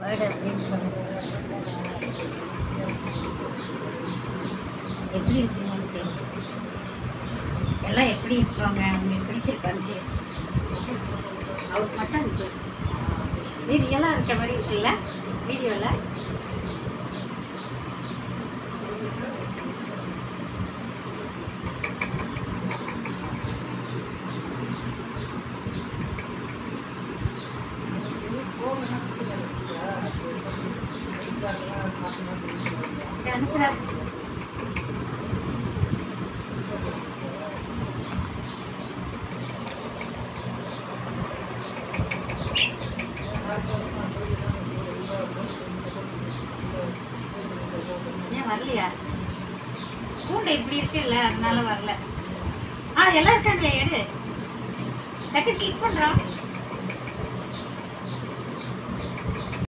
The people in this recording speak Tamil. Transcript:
வேர்டு அப்படின்னு சொல்லுங்க எப்படி இருக்கீங்கன்னு கேளுங்க எல்லாம் எப்படி இருக்கிறாங்க உங்களுக்கு பிடிச்சிருக்கான்னு அவருக்கு மட்டும் இருக்கு நீ ரியலாக இருக்க மாதிரி இருக்குல்ல வீடியோவில் அனுப்புகிறேன் ஏன் வரலையா கூண்டை இப்படி இருக்குல்ல அதனால வரல ஆ எல்லாம் இருக்காங்களே எடு டக்கு கிளிக் பண்ணுறோம்